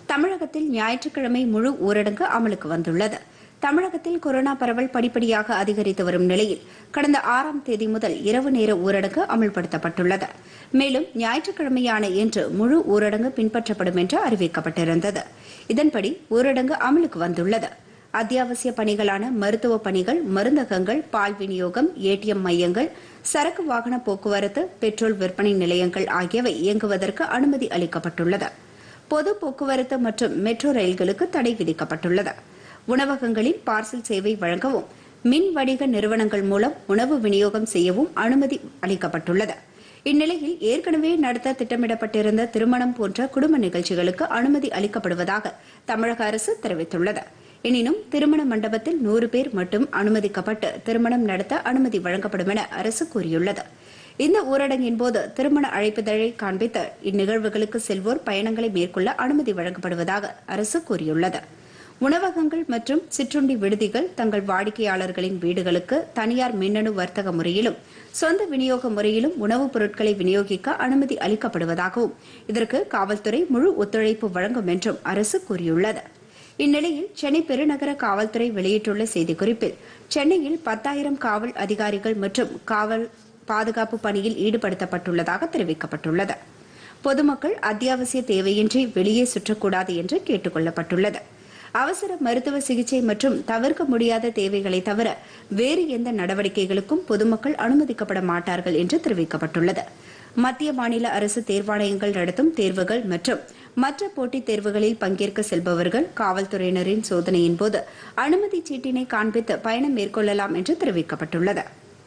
தமிழகத்தில் ஞாயிற்றுக்கிழமை முழு ஊரடங்கு அமலுக்கு வந்துள்ளது தமிழகத்தில் கொரோனா பரவல் படிப்படியாக அதிகரித்து வரும் நிலையில் கடந்த ஆறாம் தேதி முதல் இரவு நேர ஊரடங்கு அமல்படுத்தப்பட்டுள்ளது மேலும் ஞாயிற்றுக்கிழமையான இன்று முழு ஊரடங்கு பின்பற்றப்படும் என்று அறிவிக்கப்பட்டிருந்தது இதன்படி ஊரடங்கு அமலுக்கு வந்துள்ளது அத்தியாவசிய பணிகளான மருத்துவ பணிகள் மருந்தகங்கள் பால் விநியோகம் ஏடிஎம் மையங்கள் சரக்கு வாகன போக்குவரத்து பெட்ரோல் விற்பனை நிலையங்கள் ஆகியவை இயங்குவதற்கு அனுமதி அளிக்கப்பட்டுள்ளது பொது போக்குவரத்து மற்றும் மெட்ரோ ரயில்களுக்கு தடை விதிக்கப்பட்டுள்ளது உணவகங்களில் பார்சல் சேவை வழங்கவும் மின் வணிக நிறுவனங்கள் மூலம் உணவு விநியோகம் செய்யவும் அனுமதி அளிக்கப்பட்டுள்ளது இந்நிலையில் ஏற்கனவே நடத்த திட்டமிடப்பட்டிருந்த திருமணம் போன்ற குடும்ப நிகழ்ச்சிகளுக்கு அனுமதி அளிக்கப்படுவதாக தமிழக அரசு தெரிவித்துள்ளது எனினும் திருமண மண்டபத்தில் நூறு பேர் மட்டும் அனுமதிக்கப்பட்டு திருமணம் நடத்த அனுமதி வழங்கப்படும் என அரசு கூறியுள்ளது இந்த ஊரடங்கின் போது திருமண அழைப்புதழை காண்பித்து இந்நிகழ்வுகளுக்கு செல்வோர் பயணங்களை மேற்கொள்ள அனுமதி வழங்கப்படுவதாக அரசு கூறியுள்ளது உணவகங்கள் மற்றும் சிற்றுண்டி விடுதிகள் தங்கள் வாடிக்கையாளர்களின் வீடுகளுக்கு தனியார் மின்னணு வர்த்தக முறையிலும் சொந்த விநியோக முறையிலும் உணவுப் பொருட்களை விநியோகிக்க அனுமதி அளிக்கப்படுவதாகவும் இதற்கு காவல்துறை முழு ஒத்துழைப்பு வழங்கும் என்றும் அரசு கூறியுள்ளது இந்நிலையில் சென்னை பெருநகர காவல்துறை வெளியிட்டுள்ள செய்திக்குறிப்பில் சென்னையில் பத்தாயிரம் காவல் அதிகாரிகள் மற்றும் காவல் பாதுகாப்பு பணியில் ஈடுபடுத்தப்பட்டுள்ளதாக தெரிவிக்கப்பட்டுள்ளது பொதுமக்கள் அத்தியாவசிய தேவையின்றி வெளியே சுற்றக்கூடாது என்று கேட்டுக் கொள்ளப்பட்டுள்ளது அவசர மருத்துவ சிகிச்சை மற்றும் தவிர்க்க முடியாத தேவைகளை தவிர வேறு எந்த நடவடிக்கைகளுக்கும் பொதுமக்கள் அனுமதிக்கப்பட மாட்டார்கள் என்று தெரிவிக்கப்பட்டுள்ளது மத்திய மாநில அரசு தேர்வாணையங்கள் நடத்தும் தேர்வுகள் மற்றும் மற்ற போட்டித் தேர்வுகளில் பங்கேற்க செல்பவர்கள் காவல்துறையினரின் சோதனையின் போது அனுமதி சீட்டினை காண்பித்து பயணம் மேற்கொள்ளலாம் என்று தெரிவிக்கப்பட்டுள்ளது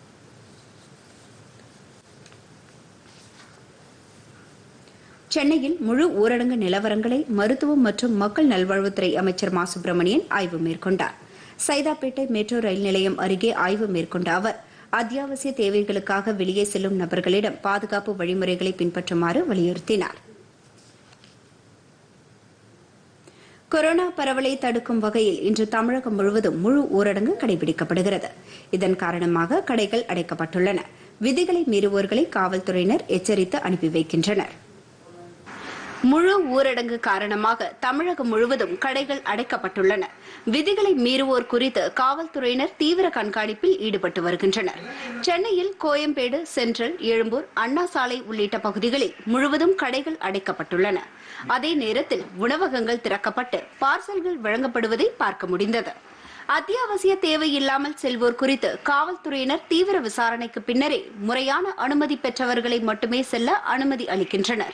சென்னையில் முழு ஊரடங்கு நிலவரங்களை மருத்துவம் மற்றும் மக்கள் நல்வாழ்வுத்துறை அமைச்சர் மா சுப்பிரமணியன் ஆய்வு மேற்கொண்டார் சைதாப்பேட்டை மெட்ரோ ரயில் நிலையம் அருகே ஆய்வு மேற்கொண்ட அவர் அத்தியாவசிய தேவைகளுக்காக வெளியே செல்லும் நபர்களிடம் பாதுகாப்பு வழிமுறைகளை பின்பற்றுமாறு வலியுறுத்தினார் கொரோனா பரவலை தடுக்கும் வகையில் இன்று தமிழகம் முழுவதும் முழு ஊரடங்கு கடைபிடிக்கப்படுகிறது இதன் காரணமாக கடைகள் அடைக்கப்பட்டுள்ளன விதிகளை மீறுவோர்களை காவல்துறையினர் எச்சரித்து அனுப்பி வைக்கின்றனர் முழு ஊரடங்கு காரணமாக தமிழகம் முழுவதும் கடைகள் அடைக்கப்பட்டுள்ளன விதிகளை மீறுவோர் குறித்து காவல்துறையினர் தீவிர கண்காணிப்பில் ஈடுபட்டு வருகின்றனர் சென்னையில் கோயம்பேடு சென்ட்ரல் எழும்பூர் அண்ணா சாலை உள்ளிட்ட பகுதிகளில் முழுவதும் கடைகள் அடைக்கப்பட்டுள்ளன அதே நேரத்தில் உணவகங்கள் திறக்கப்பட்டு பார்சல்கள் வழங்கப்படுவதை பார்க்க முடிந்தது அத்தியாவசிய தேவை இல்லாமல் செல்வோர் குறித்து காவல்துறையினர் தீவிர விசாரணைக்கு பின்னரே முறையான அனுமதி பெற்றவர்களை மட்டுமே செல்ல அனுமதி அளிக்கின்றனர்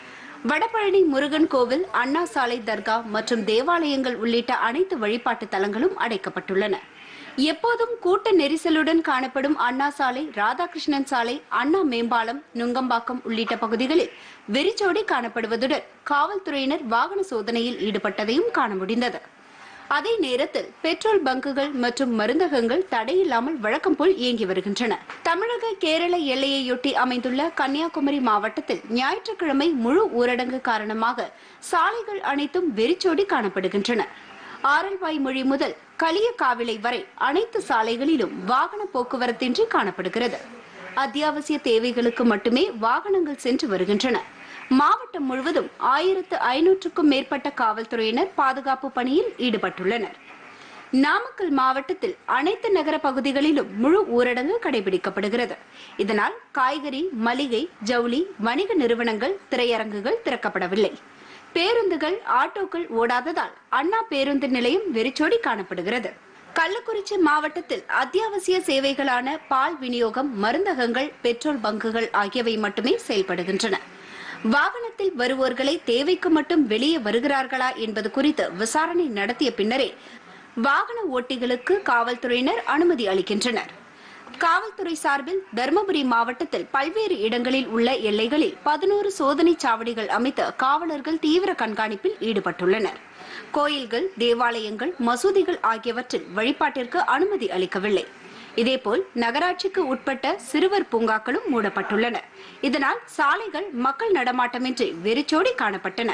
வடபழனி முருகன் கோவில் அண்ணா சாலை தர்கா மற்றும் தேவாலயங்கள் உள்ளிட்ட அனைத்து வழிபாட்டு தலங்களும் அடைக்கப்பட்டுள்ளன எப்போதும் கூட்ட நெரிசலுடன் காணப்படும் அண்ணா சாலை ராதாகிருஷ்ணன் சாலை அண்ணா மேம்பாலம் நுங்கம்பாக்கம் உள்ளிட்ட பகுதிகளில் வெறிச்சோடி காணப்படுவதுடன் காவல்துறையினர் வாகன சோதனையில் ஈடுபட்டதையும் காண முடிந்தது அதே நேரத்தில் பெட்ரோல் பங்குகள் மற்றும் மருந்தகங்கள் தடையில்லாமல் வழக்கம் போல் இயங்கி வருகின்றன தமிழக கேரள எல்லையையொட்டி அமைந்துள்ள கன்னியாகுமரி மாவட்டத்தில் ஞாயிற்றுக்கிழமை முழு ஊரடங்கு காரணமாக சாலைகள் அனைத்தும் வெறிச்சோடி காணப்படுகின்றன ஆரல்வாய் மொழி முதல் களியக்காவிளை வரை அனைத்து சாலைகளிலும் வாகன போக்குவரத்தின்றி காணப்படுகிறது அத்தியாவசிய தேவைகளுக்கு மட்டுமே வாகனங்கள் சென்று வருகின்றன மாவட்டம் முழுவதும் ஆயிரத்து ஐநூற்றுக்கும் மேற்பட்ட காவல்துறையினர் பாதுகாப்பு பணியில் ஈடுபட்டுள்ளனர் நாமக்கல் மாவட்டத்தில் அனைத்து நகர பகுதிகளிலும் முழு ஊரடங்கு கடைபிடிக்கப்படுகிறது இதனால் காய்கறி மளிகை ஜவுளி வணிக நிறுவனங்கள் திரையரங்குகள் திறக்கப்படவில்லை பேருந்துகள் ஆட்டோக்கள் ஓடாததால் அண்ணா பேருந்து நிலையம் வெறிச்சோடி காணப்படுகிறது கள்ளக்குறிச்சி மாவட்டத்தில் அத்தியாவசிய சேவைகளான பால் விநியோகம் மருந்தகங்கள் பெட்ரோல் பங்குகள் ஆகியவை மட்டுமே செயல்படுகின்றன வாகனத்தில் வருவோர்களை தேவைக்கு மட்டும் வெளியே வருகிறார்களா என்பது குறித்து விசாரணை நடத்திய பின்னரே வாகன ஓட்டிகளுக்கு காவல்துறையினர் அனுமதி அளிக்கின்றனர் காவல்துறை சார்பில் தருமபுரி மாவட்டத்தில் பல்வேறு இடங்களில் உள்ள எல்லைகளில் பதினோரு சோதனை சாவடிகள் அமைத்து காவலர்கள் தீவிர கண்காணிப்பில் ஈடுபட்டுள்ளனர் கோயில்கள் தேவாலயங்கள் மசூதிகள் ஆகியவற்றில் வழிபாட்டிற்கு அனுமதி அளிக்கவில்லை இதேபோல் நகராட்சிக்கு உட்பட்ட சிறுவர் பூங்காக்களும் மூடப்பட்டுள்ளன இதனால் சாலைகள் மக்கள் நடமாட்டமின்றி வெறிச்சோடி காணப்பட்டன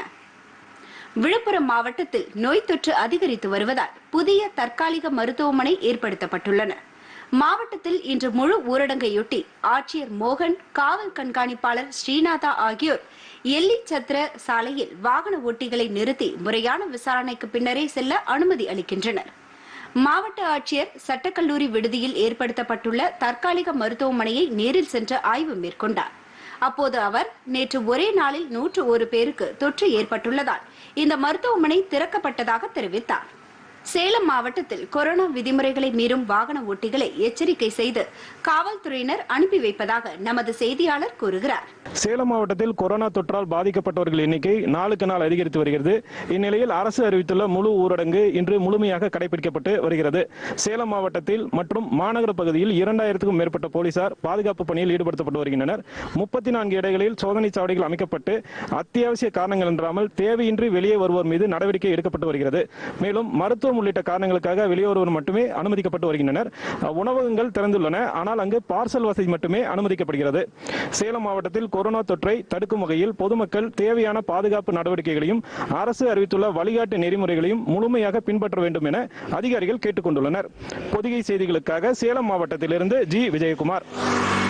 விழுப்புரம் மாவட்டத்தில் நோய் தொற்று அதிகரித்து வருவதால் புதிய தற்காலிக மருத்துவமனை ஏற்படுத்தப்பட்டுள்ளன மாவட்டத்தில் இன்று முழு ஊரடங்கையொட்டி ஆட்சியர் மோகன் காவல் கண்காணிப்பாளர் ஸ்ரீநாதா ஆகியோர் எல்லி சத்திர சாலையில் வாகன ஓட்டிகளை நிறுத்தி முறையான விசாரணைக்கு பின்னரே செல்ல அனுமதி அளிக்கின்றனர் மாவட்ட ஆட்சியர் சட்டக்கல்லூரி விடுதியில் ஏற்படுத்தப்பட்டுள்ள தற்காலிக மருத்துவமனையை நேரில் சென்று ஆய்வு மேற்கொண்டார் அப்போது அவர் நேற்று ஒரே நாளில் நூற்று ஒரு பேருக்கு தொற்று ஏற்பட்டுள்ளதால் இந்த மருத்துவமனை திறக்கப்பட்டதாக தெரிவித்தார் சேலம் மாவட்டத்தில் கொரோனா விதிமுறைகளை மீறும் வாகன ஓட்டிகளை எச்சரிக்கை செய்து காவல்துறையினர் அனுப்பி வைப்பதாக நமது செய்தியாளர் கூறுகிறார் சேலம் மாவட்டத்தில் கொரோனா தொற்றால் பாதிக்கப்பட்டவர்கள் எண்ணிக்கை நாளுக்கு நாள் அதிகரித்து வருகிறது இந்நிலையில் அரசு அறிவித்துள்ள முழு ஊரடங்கு இன்று முழுமையாக கடைபிடிக்கப்பட்டு வருகிறது சேலம் மாவட்டத்தில் மற்றும் மாநகர பகுதியில் இரண்டாயிரத்துக்கும் மேற்பட்ட போலீசார் பாதுகாப்பு பணியில் ஈடுபடுத்தப்பட்டு வருகின்றனர் முப்பத்தி நான்கு இடங்களில் சோதனை சாவடிகள் அமைக்கப்பட்டு அத்தியாவசிய காரணங்கள் இன்றாமல் தேவையின்றி வெளியே வருவோர் மீது நடவடிக்கை எடுக்கப்பட்டு வருகிறது மேலும் மருத்துவம் உள்ளிட்ட காரணங்களுக்காக வெளியே வருவோர் மட்டுமே அனுமதிக்கப்பட்டு வருகின்றனர் உணவகங்கள் திறந்துள்ளன ஆனால் அங்கு பார்சல் வசதி மட்டுமே அனுமதிக்கப்படுகிறது சேலம் மாவட்டத்தில் கொரோனா தொற்றை தடுக்கும் வகையில் பொதுமக்கள் தேவையான பாதுகாப்பு நடவடிக்கைகளையும் அரசு அறிவித்துள்ள வழிகாட்டு நெறிமுறைகளையும் முழுமையாக பின்பற்ற வேண்டும் என அதிகாரிகள் கேட்டுக் கொண்டுள்ளனர் பொதிகை செய்திகளுக்காக சேலம் மாவட்டத்திலிருந்து ஜி விஜயகுமார்